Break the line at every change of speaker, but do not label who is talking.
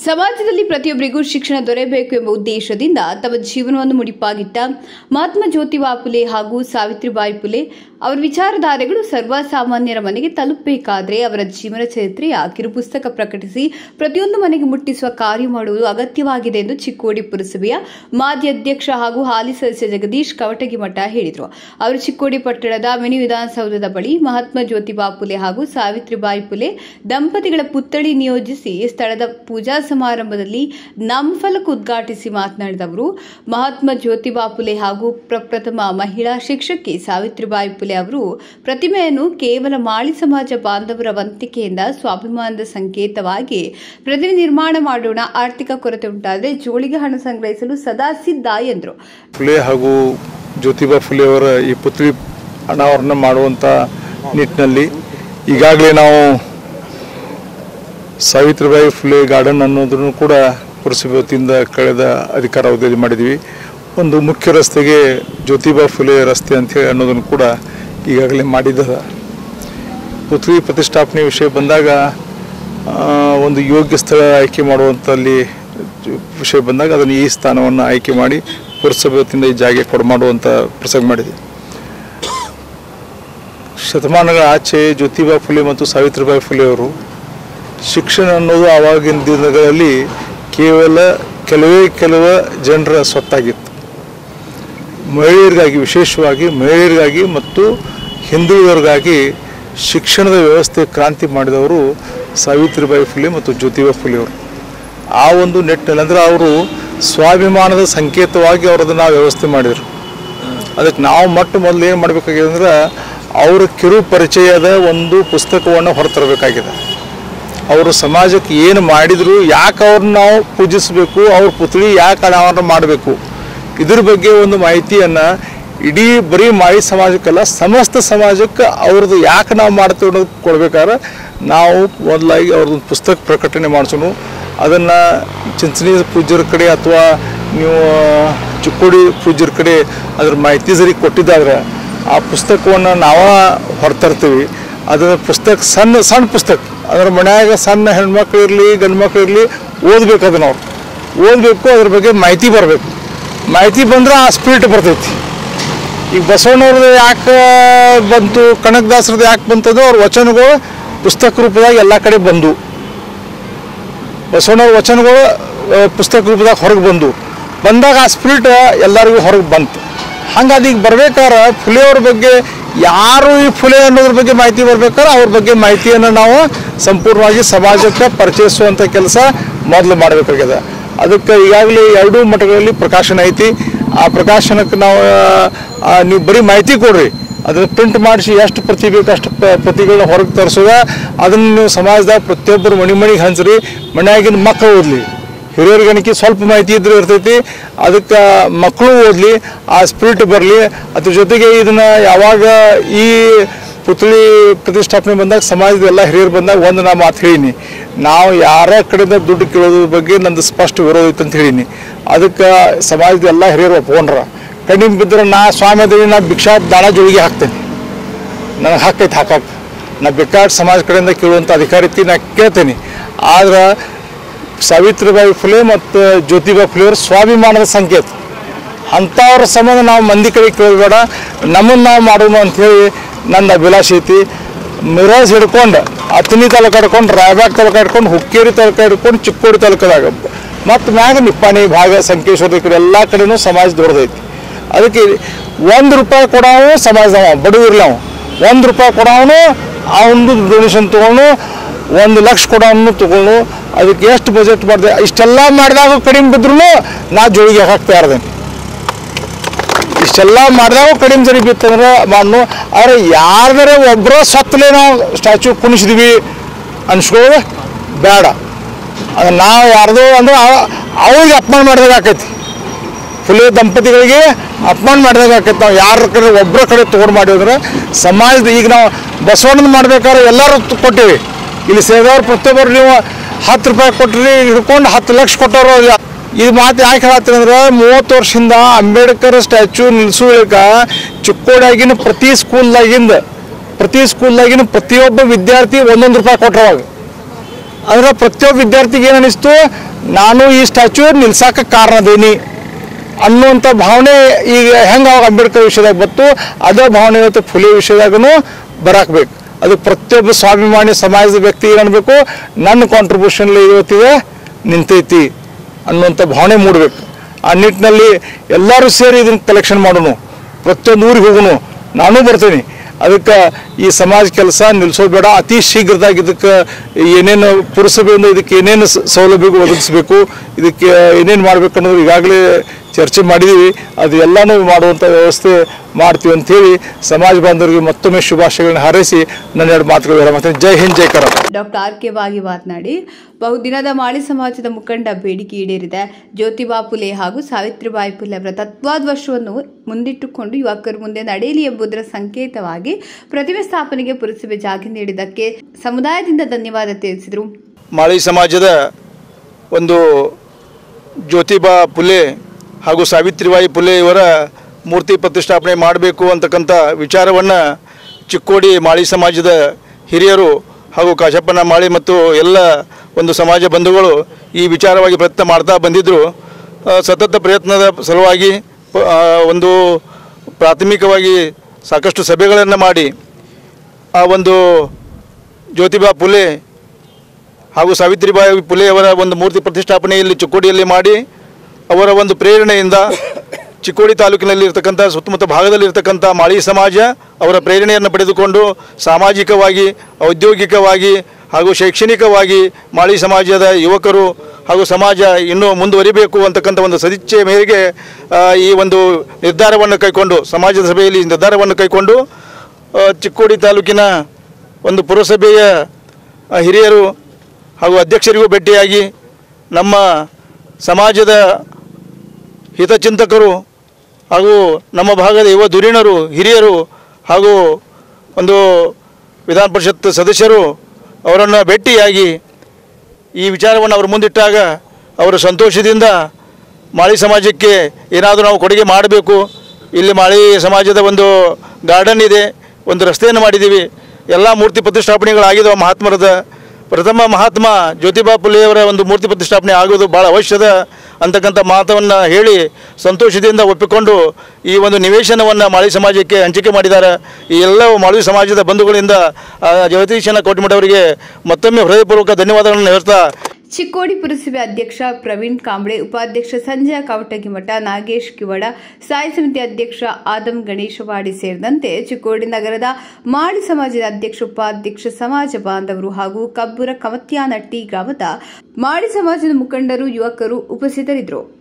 ಸಮಾಜದಲ್ಲಿ ಪ್ರತಿಯೊಬ್ಬರಿಗೂ ಶಿಕ್ಷಣ ದೊರೆಯಬೇಕು ಎಂಬ ಉದ್ದೇಶದಿಂದ ತಮ್ಮ ಜೀವನವನ್ನು ಮುಡಿಪಾಗಿಟ್ಟ ಮಹಾತ್ಮ ಜ್ಯೋತಿಬಾ ಫುಲೆ ಹಾಗೂ ಸಾವಿತ್ರಿಬಾಯಿ ಫುಲೆ ಅವರ ವಿಚಾರಧಾರೆಗಳು ಸರ್ವಸಾಮಾನ್ಯರ ಮನೆಗೆ ತಲುಪಬೇಕಾದ್ರೆ ಅವರ ಜೀವನ ಚರಿತ್ರೆಯ ಕಿರುಪುಸ್ತಕ ಪ್ರಕಟಿಸಿ ಪ್ರತಿಯೊಂದು ಮನೆಗೆ ಮುಟ್ಟಿಸುವ ಕಾರ್ಯ ಮಾಡುವುದು ಅಗತ್ಯವಾಗಿದೆ ಎಂದು ಚಿಕ್ಕೋಡಿ ಪುರಸಭೆಯ ಮಾಜಿ ಅಧ್ಯಕ್ಷ ಹಾಗೂ ಹಾಲಿ ಸದಸ್ಯ ಜಗದೀಶ್ ಕವಟಗಿಮಠ ಹೇಳಿದರು ಅವರು ಚಿಕ್ಕೋಡಿ ಪಟ್ಟಣದ ಮಿನಿ ವಿಧಾನಸೌಧದ ಬಳಿ ಮಹಾತ್ಮ ಜ್ಯೋತಿಬಾ ಫುಲೆ ಹಾಗೂ ಸಾವಿತ್ರಿಬಾಯಿ ಫುಲೆ ದಂಪತಿಗಳ ಪುತ್ಥಳಿ ನಿಯೋಜಿಸಿ ಸ್ಥಳದ ಪೂಜಾ ಸಮಾರಂಭದಲ್ಲಿ ನಾಮಫಲಕ ಉದ್ಘಾಟಿಸಿ ಮಾತನಾಡಿದ ಅವರು ಮಹಾತ್ಮ ಜ್ಯೋತಿಬಾ ಫುಲೆ ಹಾಗೂ ಪ್ರಪ್ರಥಮ ಮಹಿಳಾ ಶಿಕ್ಷಕಿ ಸಾವಿತ್ರಿಬಾಯಿ ಫುಲೆ ಅವರು ಪ್ರತಿಮೆಯನ್ನು ಕೇವಲ ಮಾಳಿ ಸಮಾಜ ಬಾಂಧವರ ವಂತಿಕೆಯಿಂದ ಸ್ವಾಭಿಮಾನದ ಸಂಕೇತವಾಗಿ ಪ್ರತಿಮೆ ನಿರ್ಮಾಣ ಮಾಡೋಣ ಆರ್ಥಿಕ ಕೊರತೆ ಉಂಟಾದರೆ ಜೋಳಿಗೆ ಹಣ ಸಂಗ್ರಹಿಸಲು ಸದಾ ಸಿದ್ಧ ಎಂದರು
ಫುಲೆ ಹಾಗೂ ಜ್ಯೋತಿಬಾ ಫುಲೆ ಅವರ ಈ ಪುತ್ರಿ ಅನಾವರಣ ಮಾಡುವಂಥ ನಿಟ್ಟಿನಲ್ಲಿ ಈಗಾಗಲೇ ನಾವು ಸಾವಿತ್ರಿಬಾಯಿ ಫುಲೆ ಗಾರ್ಡನ್ ಅನ್ನೋದನ್ನು ಕೂಡ ಪುರಸಭೆ ವತಿಯಿಂದ ಕಳೆದ ಅಧಿಕಾರ ಅವಧಿಯಲ್ಲಿ ಮಾಡಿದ್ವಿ ಒಂದು ಮುಖ್ಯ ರಸ್ತೆಗೆ ಜ್ಯೋತಿಬಾ ಫುಲೆ ರಸ್ತೆ ಅಂತೇಳಿ ಅನ್ನೋದನ್ನು ಕೂಡ ಈಗಾಗಲೇ ಮಾಡಿದ್ದದ ಪೃಥ್ವಿ ಪ್ರತಿಷ್ಠಾಪನೆ ವಿಷಯ ಬಂದಾಗ ಆ, ಒಂದು ಯೋಗ್ಯ ಸ್ಥಳ ಆಯ್ಕೆ ಮಾಡುವಂಥಲ್ಲಿ ವಿಷಯ ಬಂದಾಗ ಅದನ್ನು ಈ ಸ್ಥಾನವನ್ನು ಆಯ್ಕೆ ಮಾಡಿ ಪುರಸಭೆ ವತಿಯಿಂದ ಈ ಜಾಗೆ ಕೊಡು ಮಾಡುವಂಥ ಪ್ರಸಂಗ ಮಾಡಿದೆ ಶತಮಾನಗಳ ಆಚೆ ಜ್ಯೋತಿಬಾ ಫುಲೆ ಮತ್ತು ಸಾವಿತ್ರಿಬಾಯಿ ಫುಲೆ ಅವರು ಶಿಕ್ಷಣ ಅನ್ನೋದು ಆವಾಗಿನ ದಿನಗಳಲ್ಲಿ ಕೇವಲ ಕೆಲವೇ ಕೆಲವ ಜನರ ಸ್ವತ್ತಾಗಿತ್ತು ಮಹಿಳೆಯರಿಗಾಗಿ ವಿಶೇಷವಾಗಿ ಮಹಿಳೆಯರಿಗಾಗಿ ಮತ್ತು ಹಿಂದುಳಿದವರಿಗಾಗಿ ಶಿಕ್ಷಣದ ವ್ಯವಸ್ಥೆ ಕ್ರಾಂತಿ ಮಾಡಿದವರು ಸಾವಿತ್ರಿಬಾಯಿ ಫುಲೆ ಮತ್ತು ಜ್ಯೋತಿಬಾ ಫುಲೆ ಅವರು ಆ ಒಂದು ನಿಟ್ಟಿನಲ್ಲಿ ಅಂದರೆ ಅವರು ಸ್ವಾಭಿಮಾನದ ಸಂಕೇತವಾಗಿ ಅವರು ಅದನ್ನು ವ್ಯವಸ್ಥೆ ಮಾಡಿದರು ಅದಕ್ಕೆ ನಾವು ಮೊಟ್ಟ ಮೊದಲು ಏನು ಮಾಡಬೇಕಾಗಿದೆ ಅಂದ್ರೆ ಅವರ ಕಿರು ಪರಿಚಯದ ಒಂದು ಪುಸ್ತಕವನ್ನು ಹೊರತರಬೇಕಾಗಿದೆ ಅವರು ಸಮಾಜಕ್ಕೆ ಏನು ಮಾಡಿದ್ರು ಯಾಕೆ ಅವ್ರನ್ನ ನಾವು ಪೂಜಿಸಬೇಕು ಅವ್ರ ಪುತ್ಳಿ ಯಾಕೆ ಅನಾವರಣ ಮಾಡಬೇಕು ಇದ್ರ ಬಗ್ಗೆ ಒಂದು ಮಾಹಿತಿಯನ್ನು ಇಡೀ ಬರೀ ಮಾಳಿ ಸಮಾಜಕ್ಕಲ್ಲ ಸಮಸ್ತ ಸಮಾಜಕ್ಕೆ ಅವ್ರದ್ದು ಯಾಕೆ ನಾವು ಮಾಡ್ತೀವಿ ಅನ್ನೋದು ಕೊಡ್ಬೇಕಾದ್ರೆ ನಾವು ಮೊದಲಾಗಿ ಅವ್ರದ್ದು ಪುಸ್ತಕ ಪ್ರಕಟಣೆ ಮಾಡಿಸೋಣ ಅದನ್ನು ಚಿಂಚಣಿ ಪೂಜ್ಯರ ಕಡೆ ಅಥವಾ ನೀವು ಚಿಕ್ಕೋಡಿ ಪೂಜ್ಯರ ಕಡೆ ಅದ್ರ ಮಾಹಿತಿ ಸರಿ ಕೊಟ್ಟಿದ್ದಾದ್ರೆ ಆ ಪುಸ್ತಕವನ್ನು ನಾವು ಹೊರತರ್ತೀವಿ ಅದರ ಪುಸ್ತಕ ಸಣ್ಣ ಸಣ್ಣ ಪುಸ್ತಕ ಅದ್ರ ಮನ್ಯಾಗ ಸಣ್ಣ ಹೆಣ್ಮಕ್ಳು ಇರಲಿ ಗಂಡು ಮಕ್ಳು ಇರಲಿ ಓದ್ಬೇಕು ಅದನ್ನ ಅವ್ರು ಓದಬೇಕು ಅದ್ರ ಬಗ್ಗೆ ಮಾಹಿತಿ ಬರಬೇಕು ಮಾಹಿತಿ ಬಂದ್ರೆ ಆ ಸ್ಪಿರಿಟ್ ಬರ್ತೈತಿ ಈಗ ಬಸವಣ್ಣವ್ರದ್ದು ಯಾಕೆ ಬಂತು ಕನಕದಾಸರದ್ದು ಯಾಕೆ ಬಂತಂದ್ರೆ ಅವ್ರ ವಚನಗಳು ಪುಸ್ತಕ ರೂಪದಾಗ ಎಲ್ಲ ಕಡೆ ಬಂದು ಬಸವಣ್ಣವ್ರ ವಚನಗಳು ಆ, ಪುಸ್ತಕ ರೂಪದಾಗ ಹೊರಗೆ ಬಂದು ಬಂದಾಗ ಆ ಸ್ಪಿರಿಟ್ ಎಲ್ಲರಿಗೂ ಹೊರಗೆ ಬಂತು ಹಂಗಾಗಿ ಈಗ ಬರ್ಬೇಕಾದ್ರೆ ಫುಲೆ ಅವ್ರ ಬಗ್ಗೆ ಯಾರು ಈ ಫುಲೆ ಅನ್ನೋದ್ರ ಬಗ್ಗೆ ಮಾಹಿತಿ ಬರ್ಬೇಕಾದ್ರೆ ಅವ್ರ ಬಗ್ಗೆ ಮಾಹಿತಿಯನ್ನು ನಾವು ಸಂಪೂರ್ಣವಾಗಿ ಸಮಾಜಕ್ಕೆ ಪರಿಚಯಿಸುವಂಥ ಕೆಲಸ ಮೊದಲು ಮಾಡಬೇಕಾಗಿದೆ ಅದಕ್ಕೆ ಈಗಾಗಲೇ ಎರಡೂ ಮಠಗಳಲ್ಲಿ ಪ್ರಕಾಶನ ಐತಿ ಆ ಪ್ರಕಾಶನಕ್ಕೆ ನಾವು ಆ, ನೀವು ಬರೀ ಮಾಹಿತಿ ಕೊಡ್ರಿ ಅದನ್ನು ಪ್ರಿಂಟ್ ಮಾಡಿಸಿ ಎಷ್ಟು ಪ್ರತಿ ಬೇಕು ಅಷ್ಟು ಪ- ಪ್ರತಿಗಳನ್ನ ಹೊರಗೆ ತರಿಸೋದ ಅದನ್ನು ನೀವು ಸಮಾಜದಾಗ ಪ್ರತಿಯೊಬ್ಬರು ಮನೆ ಮನೆಗೆ ಹಂಚ್ರಿ ಮನ್ಯಾಗಿನ ಮಕ್ಕಳು ಓದಲಿ ಹಿರಿಯರ ಗಣಕಿ ಸ್ವಲ್ಪ ಮಾಹಿತಿ ಇದ್ರೆ ಇರ್ತೈತಿ ಅದಕ್ಕೆ ಮಕ್ಕಳು ಓದಲಿ ಆ ಸ್ಪಿರಿಟ್ ಬರಲಿ ಅದ್ರ ಜೊತೆಗೆ ಇದನ್ನು ಯಾವಾಗ ಈ ಪುತ್ಳಿ ಪ್ರತಿಷ್ಠಾಪನೆ ಬಂದಾಗ ಸಮಾಜದ ಎಲ್ಲ ಹಿರಿಯರು ಬಂದಾಗ ಒಂದು ನಾ ಮಾತು ಹೇಳೀನಿ ನಾವು ಯಾರ ಕಡೆಯಿಂದ ದುಡ್ಡು ಕೇಳೋದ್ರ ಬಗ್ಗೆ ನಂದು ಸ್ಪಷ್ಟ ವಿರೋಧ ಐತೆ ಅಂತ ಹೇಳೀನಿ ಅದಕ್ಕೆ ಸಮಾಜದ ಎಲ್ಲ ಹಿರಿಯರು ಒಪ್ಕೊಂಡ್ರ ಕಡಿಮೆ ಬಿದ್ದರೆ ನಾ ಸ್ವಾಮಿ ಅದೇವಿ ನಾ ಭಿಕ್ಷಾ ದಾನ ಜೋಳಿಗೆ ಹಾಕ್ತೇನೆ ನನಗೆ ಹಾಕೈತೆ ಹಾಕಕ್ಕೆ ನಾ ಬೇಕಾದ ಸಮಾಜ ಕಡೆಯಿಂದ ಕೇಳುವಂಥ ಅಧಿಕಾರ ಐತಿ ನಾ ಕೇಳ್ತೇನೆ ಆದ್ರೆ ಸಾವಿತ್ರಿಬಾಯಿ ಫುಲೆ ಮತ್ತು ಜ್ಯೋತಿಬಾ ಫುಲೆ ಅವ್ರ ಸ್ವಾಭಿಮಾನದ ಸಂಕೇತ ಅಂಥವ್ರ ಸಂಬಂಧ ನಾವು ಮಂದಿ ಕಡೆ ಕೇಳಬೇಡ ನಮ್ಮನ್ನು ನಾವು ಮಾಡೋಣ ಅಂಥೇಳಿ ನನ್ನ ಅಭಿಲಾಷೆ ಐತಿ ಮಿರಾಜ್ ಹಿಡ್ಕೊಂಡು ಅತನಿ ತಾಲೂಕು ಹಿಡ್ಕೊಂಡು ರಾಯಬಾಗ್ ತಾಲೂಕು ಹಿಡ್ಕೊಂಡು ಹುಕ್ಕೇರಿ ತಾಲೂಕು ಹಿಡ್ಕೊಂಡು ಚಿಕ್ಕೋಡಿ ತಾಲೂಕದಾಗ ಮತ್ತು ಮ್ಯಾಗ ನಿಪ್ಪಾಣಿ ಭಾಗ ಸಂಕೇಶ್ವರ ಈ ಕಡೆ ಎಲ್ಲ ಕಡೆನೂ ಸಮಾಜ ದೊಡ್ಡದೈತಿ ಅದಕ್ಕೆ ಒಂದು ರೂಪಾಯಿ ಕೊಡೋನು ಸಮಾಜದವ ಬಡವಿರ್ಲಿ ಅವ ಒಂದು ರೂಪಾಯಿ ಕೊಡೋನು ಅವನದು ಡೊನೇಷನ್ ತೊಗೊಂಡು ಒಂದು ಲಕ್ಷ ಕೊಡೋನು ತೊಗೊಂಡು ಅದಕ್ಕೆ ಎಷ್ಟು ಬಜೆಟ್ ಮಾಡಿದೆ ಇಷ್ಟೆಲ್ಲ ಮಾಡಿದಾಗ ಕಡಿಮೆ ಬಿದ್ರೂ ನಾ ಜೋಳಿಗೆ ಹಾಕ್ತಾ ಇರ್ದೇನೆ ಇಷ್ಟೆಲ್ಲ ಮಾಡಿದಾಗ ಕಡಿಮೆ ಸರಿ ಬಿತ್ತಂದ್ರೆ ಮಾಡು ಆದ್ರೆ ಯಾರ್ದಾರೆ ಒಬ್ಬರ ಸತ್ತಲೇ ನಾವು ಸ್ಟ್ಯಾಚು ಕುಣಿಸಿದ್ವಿ ಅನ್ಸ್ಕೊಳ್ಳೋದು ಬೇಡ ಅದು ನಾವು ಯಾರ್ದು ಅಂದ್ರೆ ಅವ- ಅವ್ರಿಗೆ ಅಪಮಾನ ಮಾಡಿದಾಗ ಆಕೈತಿ ಫುಲೆ ದಂಪತಿಗಳಿಗೆ ಅಪಮಾನ ಮಾಡಿದಾಗ ಆಕೈತಿ ನಾವು ಯಾರ ಕಡೆ ಒಬ್ಬರ ಕಡೆ ತೊಗೊಂಡು ಮಾಡಿದ್ರೆ ಸಮಾಜದ ಈಗ ನಾವು ಬಸವಣ್ಣನ ಮಾಡ್ಬೇಕಾದ್ರೆ ಎಲ್ಲರೂ ತ- ಕೊಟ್ಟಿವಿ ಇಲ್ಲಿ ಸೇರಿದವ್ರು ಪ್ರತಿಯೊಬ್ಬರು ನೀವು ಹತ್ತು ರೂಪಾಯಿ ಕೊಟ್ರಿ ಹಿಡ್ಕೊಂಡು ಹತ್ತು ಲಕ್ಷ ಕೊಟ್ಟವರು ಇದು ಮಾತು ಯಾಕೆ ಹೇಳತ್ತೀನಿ ಅಂದ್ರೆ ಮೂವತ್ತು ವರ್ಷದಿಂದ ಅಂಬೇಡ್ಕರ್ ಸ್ಟ್ಯಾಚು ನಿಲ್ಸುಳಿಕ ಚಿಕ್ಕೋಡಿಯಾಗಿನ ಪ್ರತಿ ಸ್ಕೂಲ್ದಾಗಿಂದ ಪ್ರತಿ ಸ್ಕೂಲ್ದಾಗಿನ ಪ್ರತಿಯೊಬ್ಬ ವಿದ್ಯಾರ್ಥಿ ಒಂದೊಂದು ರೂಪಾಯಿ ಕೊಟ್ಟರವಾಗ ಅಂದ್ರೆ ಪ್ರತಿಯೊಬ್ಬ ವಿದ್ಯಾರ್ಥಿಗೆ ಏನು ಅನಿಸ್ತು ನಾನು ಈ ಸ್ಟ್ಯಾಚ್ಯೂ ನಿಲ್ಸಾಕ ಕಾರಣದೇನಿ ಅನ್ನುವಂಥ ಭಾವನೆ ಈಗ ಹೆಂಗೆ ಅವಾಗ ಅಂಬೇಡ್ಕರ್ ವಿಷಯದಾಗ ಬತ್ತು ಅದೇ ಭಾವನೆ ಇವತ್ತು ಫುಲೆ ವಿಷಯದಾಗೂ ಬರಾಕ್ಬೇಕು ಅದು ಪ್ರತಿಯೊಬ್ಬ ಸ್ವಾಭಿಮಾನಿ ಸಮಾಜದ ವ್ಯಕ್ತಿ ಏನು ಅನ್ಬೇಕು ನನ್ನ ಕಾಂಟ್ರಿಬ್ಯೂಷನ್ ಇವತ್ತಿಗೆ ನಿಂತೈತಿ ಅನ್ನುವಂಥ ಭಾವನೆ ಮೂಡಬೇಕು ಆ ನಿಟ್ಟಿನಲ್ಲಿ ಎಲ್ಲರೂ ಸೇರಿ ಇದನ್ನು ಕಲೆಕ್ಷನ್ ಮಾಡೋಣ ಪ್ರತಿಯೊಂದು ಊರಿಗೆ ಹೋಗೋಣ ನಾನು ಬರ್ತೀನಿ ಅದಕ್ಕೆ ಈ ಸಮಾಜ ಕೆಲಸ ನಿಲ್ಲಿಸೋದು ಬೇಡ ಅತಿ ಶೀಘ್ರದಾಗ ಇದಕ್ಕೆ ಏನೇನು ಪುರಸಭೆಯಿಂದ ಇದಕ್ಕೆ ಏನೇನು ಸ- ಸೌಲಭ್ಯ ಒದಗಿಸ್ಬೇಕು ಇದಕ್ಕೆ ಏನೇನು ಮಾಡ್ಬೇಕು ಅನ್ನೋದು ಈಗಾಗಲೇ ಚರ್ಚೆ ಮಾಡಿದ್ದೀವಿ ಅದು ಎಲ್ಲನೂ ಮಾಡುವಂಥ ವ್ಯವಸ್ಥೆ ಮಾಡ್ತೀವಿ ಅಂತೇಳಿ ಸಮಾಜ ಬಾಂಧವರಿಗೆ ಮತ್ತೊಮ್ಮೆ ಶುಭಾಶಯಗಳನ್ನ ಹಾರೈಸಿ ನನ್ನ ಎರಡು ಮಾತುಗಳು ವಿರಾಮ ಮಾಡ್ತೀನಿ. ಜೈ ಹಿಂದ್ ಜೈ Karnataka
doctor R K Bagi ಮಾತನಾಡಿ ಬಹುದಿನದ ಮಾಳಿ ಸಮಾಜದ ಮುಖಂಡ ಬೇಡಿಕೆ ಈಡೇರಿದೆ ಜ್ಯೋತಿಬಾ ಫುಲೆ ಹಾಗೂ ಸಾವಿತ್ರಿಬಾಯಿ ಫುಲೆ ಅವರ ತತ್ವಾದರ್ಶವನ್ನು ಮುಂದಿಟ್ಟುಕೊಂಡು ಯುವಕರು ಮುಂದೆ ನಡೆಯಲಿ ಎಂಬುದರ ಸಂಕೇತವಾಗಿ ಪ್ರತಿಮೆ ಸ್ಥಾಪನೆಗೆ ಪುರಸಭೆ ಜಾಗ ನೀಡಿದ್ದಕ್ಕೆ ಸಮುದಾಯದಿಂದ ಧನ್ಯವಾದ ತಿಳಿಸಿದರು
ಮಾಳಿ ಸಮಾಜದ ಒಂದು ಜ್ಯೋತಿಬಾ ಫುಲೆ ಹಾಗೂ ಸಾವಿತ್ರಿಬಾಯಿ ಫುಲೆ ಇವರ ಮೂರ್ತಿ ಪ್ರತಿಷ್ಠಾಪನೆ ಮಾಡಬೇಕು ಅಂತಕ್ಕಂಥ ವಿಚಾರವನ್ನು ಚಿಕ್ಕೋಡಿ ಮಾಳಿ ಸಮಾಜದ ಹಿರಿಯರು ಹಾಗೂ ಕಾಶಪ್ಪನ ಮಾಳಿ ಮತ್ತು ಎಲ್ಲ ಒಂದು ಸಮಾಜ ಬಂಧುಗಳು ಈ ವಿಚಾರವಾಗಿ ಪ್ರಯತ್ನ ಮಾಡ್ತಾ ಬಂದಿದ್ದರು ಆ, ಸತತ ಪ್ರಯತ್ನದ ಸಲುವಾಗಿ ಪ- ಆ, ಒಂದು ಪ್ರಾಥಮಿಕವಾಗಿ ಸಾಕಷ್ಟು ಸಭೆಗಳನ್ನು ಮಾಡಿ ಆ ಒಂದು ಜ್ಯೋತಿಬಾ ಫುಲೆ ಹಾಗೂ ಸಾವಿತ್ರಿಬಾಯಿ ಫುಲೆ ಅವರ ಒಂದು ಮೂರ್ತಿ ಪ್ರತಿಷ್ಠಾಪನೆಯಲ್ಲಿ ಚಿಕ್ಕೋಡಿಯಲ್ಲಿ ಮಾಡಿ ಅವರ ಒಂದು ಪ್ರೇರಣೆಯಿಂದ ಚಿಕ್ಕೋಡಿ ತಾಲೂಕಿನಲ್ಲಿ ಇರ್ತಕ್ಕಂಥ ಸುತ್ತಮುತ್ತ ಭಾಗದಲ್ಲಿ ಇರ್ತಕ್ಕಂಥ ಮಾಳಿ ಸಮಾಜ ಅವರ ಪ್ರೇರಣೆಯನ್ನು ಪಡೆದುಕೊಂಡು ಸಾಮಾಜಿಕವಾಗಿ ಔದ್ಯೋಗಿಕವಾಗಿ ಹಾಗೂ ಶೈಕ್ಷಣಿಕವಾಗಿ ಮಾಳಿ ಸಮಾಜದ ಯುವಕರು ಹಾಗೂ ಸಮಾಜ ಇನ್ನೂ ಮುಂದುವರಿಬೇಕು ಅಂತಕ್ಕಂಥ ಒಂದು ಸದಿಚ್ಛೆ ಮೇರೆಗೆ ಆ, ಈ ಒಂದು ನಿರ್ಧಾರವನ್ನು ಕೈಕೊಂಡು ಸಮಾಜದ ಸಭೆಯಲ್ಲಿ ನಿರ್ಧಾರವನ್ನು ಕೈಕೊಂಡು ಆ, ಚಿಕ್ಕೋಡಿ ತಾಲೂಕಿನ ಒಂದು ಪುರಸಭೆಯ ಆ, ಹಿರಿಯರು ಹಾಗೂ ಅಧ್ಯಕ್ಷರಿಗೂ ಭೇಟಿಯಾಗಿ ನಮ್ಮ ಸಮಾಜದ ಹಿತಚಿಂತಕರು ಹಾಗೂ ನಮ್ಮ ಭಾಗದ ಯುವ ಧುರೀಣರು ಹಿರಿಯರು ಹಾಗೂ ಒಂದು ವಿಧಾನ ಪರಿಷತ್ ಸದಸ್ಯರು ಅವರನ್ನು ಭೇಟಿಯಾಗಿ ಈ ವಿಚಾರವನ್ನು ಅವರು ಮುಂದಿಟ್ಟಾಗ ಅವರು ಸಂತೋಷದಿಂದ ಮಾಳಿ ಸಮಾಜಕ್ಕೆ ಏನಾದರೂ ನಾವು ಕೊಡುಗೆ ಮಾಡಬೇಕು ಇಲ್ಲಿ ಮಾಳಿ ಸಮಾಜದ ಒಂದು ಗಾರ್ಡನ್ ಇದೆ ಒಂದು ರಸ್ತೆಯನ್ನು ಮಾಡಿದ್ದೀವಿ ಎಲ್ಲ ಮೂರ್ತಿ ಪ್ರತಿಷ್ಠಾಪನೆಗಳಾಗಿದ್ದಾವೆ ಮಹಾತ್ಮರದ ಪ್ರಥಮ ಮಹಾತ್ಮ ಜ್ಯೋತಿಬಾ ಫುಲೆಯವರ ಒಂದು ಮೂರ್ತಿ ಪ್ರತಿಷ್ಠಾಪನೆ ಆಗೋದು ಭಾಳ ಅವಶ್ಯದ ಅಂತಕ್ಕಂಥ ಮಾತವನ್ನು ಹೇಳಿ ಸಂತೋಷದಿಂದ ಒಪ್ಪಿಕೊಂಡು ಈ ಒಂದು ನಿವೇಶನವನ್ನು ಮಾಳಿ ಸಮಾಜಕ್ಕೆ ಹಂಚಿಕೆ ಮಾಡಿದ್ದಾರೆ ಈ ಎಲ್ಲ ಮಾಳಿ ಸಮಾಜದ ಬಂಧುಗಳಿಂದ ಆ, ಜಗದೀಶನ ಕೋಟಿಮಠ ಅವರಿಗೆ ಮತ್ತೊಮ್ಮೆ ಹೃದಯಪೂರ್ವಕ ಧನ್ಯವಾದಗಳನ್ನು ಹೇಳ್ತಾ
ಚಿಕ್ಕೋಡಿ ಪುರಸಭೆ ಅಧ್ಯಕ್ಷ ಪ್ರವೀಣ್ ಕಾಂಬ್ಳೆ ಉಪಾಧ್ಯಕ್ಷ ಸಂಜಯ ಕಾವಟಗಿಮಠ ನಾಗೇಶ್ ಕಿವಡ ಸ್ಥಾಯಿ ಸಮಿತಿ ಅಧ್ಯಕ್ಷ ಆದಂ ಗಣೇಶವಾಡಿ ಸೇರಿದಂತೆ ಚಿಕ್ಕೋಡಿ ನಗರದ ಮಾಳಿ ಸಮಾಜದ ಅಧ್ಯಕ್ಷ ಉಪಾಧ್ಯಕ್ಷ ಸಮಾಜ ಬಾಂಧವರು ಹಾಗೂ ಕಬ್ಬುರ ಕಮತ್ಯಾನಟ್ಟಿ ಗ್ರಾಮದ ಮಾಳಿ ಸಮಾಜದ ಮುಖಂಡರು ಯುವಕರು ಉಪಸ್ಥಿತರಿದ್ದರು